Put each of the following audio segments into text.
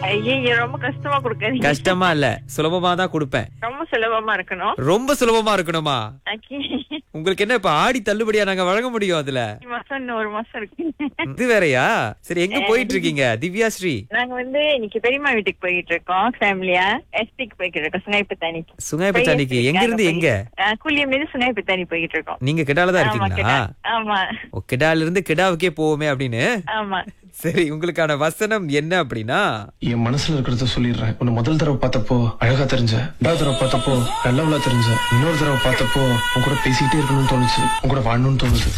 ஐயோ ரொம்ப கஷ்டமா கொடுக்காதீங்க கஷ்டமா இல்ல சுலபமா தான் கொடுப்பேன் ரொம்ப சுலபமா இருக்கணும் ரொம்ப சுலபமா இருக்கணுமா ஓகே உங்களுக்கு என்ன இப்ப ஆடி தள்ளுபடியா நாங்க வழங்க முடியும் அதுல மாசம் இன்னும் ஒரு மாசம் இருக்கு இது வேறயா சரி எங்க போயிட்டு இருக்கீங்க திவ்யா ஸ்ரீ நாங்க வந்து இன்னைக்கு பெரியம்மா வீட்டுக்கு போயிட்டு இருக்கோம் ஃபேமிலியா எஸ்பிக்கு போயிட்டு இருக்கோம் சுங்காய்பத்தானிக்கு சுங்காய்பச்சானிக்கு எங்க இருந்து எங்க கூலியம் இருந்து சுங்காய்பத்தானி போயிட்டு இருக்கோம் நீங்க கிடால தான் ஆமா இருக்கீங்களா கிடா ஆமா ஓ, கிடால இருந்து கிடாவுக்கே போவோமே அப்படின்னு ஆமா சரி உங்களுக்கான வசனம் என்ன அப்படின்னா என் மனசுல இருக்கிறத சொல்லிடுறேன் உன்னை முதல் தடவை பார்த்தப்போ அழகா தெரிஞ்ச ரெண்டாவது தடவை பார்த்தப்போ நல்லவளா தெரிஞ்ச இன்னொரு தடவை பார்த்தப்போ உன் கூட பேசிக்கிட்டே இருக்கணும்னு தோணுச்சு உன் கூட வாழணும்னு தோணுது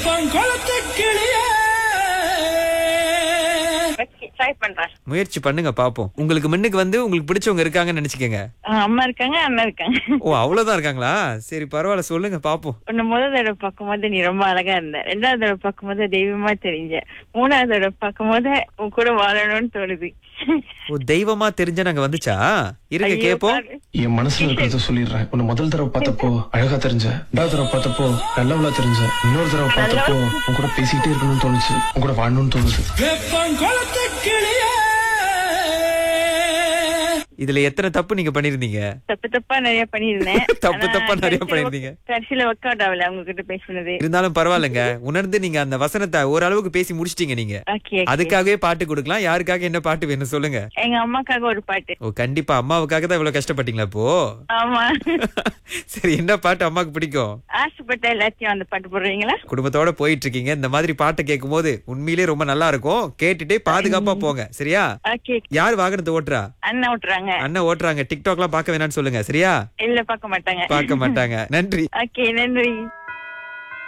ட்ரை பண்றேன் முயற்சி பண்ணுங்க பாப்போம் உங்களுக்கு முன்னுக்கு வந்து உங்களுக்கு பிடிச்சவங்க இருக்காங்கன்னு நினைச்சுக்கங்க ஆ, அம்மா இருக்காங்க அண்ணா இருக்காங்க ஓ அவ்வளவுதான் இருக்காங்களா சரி பரவாயில்ல சொல்லுங்க பாப்போம் உன்னை முதல் தடவை பார்க்கும்போது நீ ரொம்ப அழகா இருந்த ரெண்டாவது தடவை பார்க்கும்போது தெய்வமா தெரிஞ்ச மூணாவது தடவை பார்க்கும்போது உன் கூட வாழணும்னு தோணுது ஓ தெய்வமா தெரிஞ்ச நாங்க வந்துச்சா இருங்க ஐயோ, கேப்போம் பாரு. என் மனசுல இருக்கிறத சொல்லிடுறேன் உன்னை முதல் தடவை பார்த்தப்போ அழகா தெரிஞ்ச ரெண்டாவது தடவை பார்த்தப்போ நல்லவளா தெரிஞ்ச இன்னொரு தடவை பார்த்தப்போ உன் கூட பேசிக்கிட்டே இருக்கணும்னு தோணுச்சு உன் கூட வாழணும்னு தோணுது இதுல எத்தனை தப்பு நீங்க பண்ணிருந்தீங்க தப்பு தப்பா நிறைய பண்ணிருந்தேன் தப்பு ஆனா தப்பா நிறைய கடைசியில பண்ணிருந்தீங்க. கடைசியில ஒர்க் அவுட் ஆகல அவங்க கிட்ட பேசுனது இருந்தாலும் பரவாயில்லைங்க உணர்ந்து நீங்க அந்த வசனத்தை ஓரளவுக்கு பேசி முடிச்சிட்டீங்க நீங்க ஓகே அதுக்காகவே பாட்டு கொடுக்கலாம் யாருக்காக என்ன பாட்டு வேணும் சொல்லுங்க எங்க அம்மாக்காக ஒரு பாட்டு ஓ கண்டிப்பா அம்மாவுக்காக தான் இவ்வளவு கஷ்டப்பட்டீங்களா இப்போ ஆமா சரி என்ன பாட்டு அம்மாக்கு பிடிக்கும் ஆசைப்பட்ட எல்லாத்தையும் அந்த பாட்டு போடுறீங்களா குடும்பத்தோட போயிட்டு இருக்கீங்க இந்த மாதிரி பாட்டை கேட்கும் போது உண்மையிலேயே ரொம்ப நல்லா இருக்கும் கேட்டுட்டே பாதுகாப்பா போங்க சரியா ஓகே யார் வாகனத்தை ஓட்டுறா அண்ணா விட்டுறாங்க அண்ணன் ஓட்டுறாங்க டிக்டாக் எல்லாம் பார்க்க வேணாம்னு சொல்லுங்க சரியா இல்ல பார்க்க மாட்டாங்க பார்க்க மாட்டாங்க நன்றி ஓகே நன்றி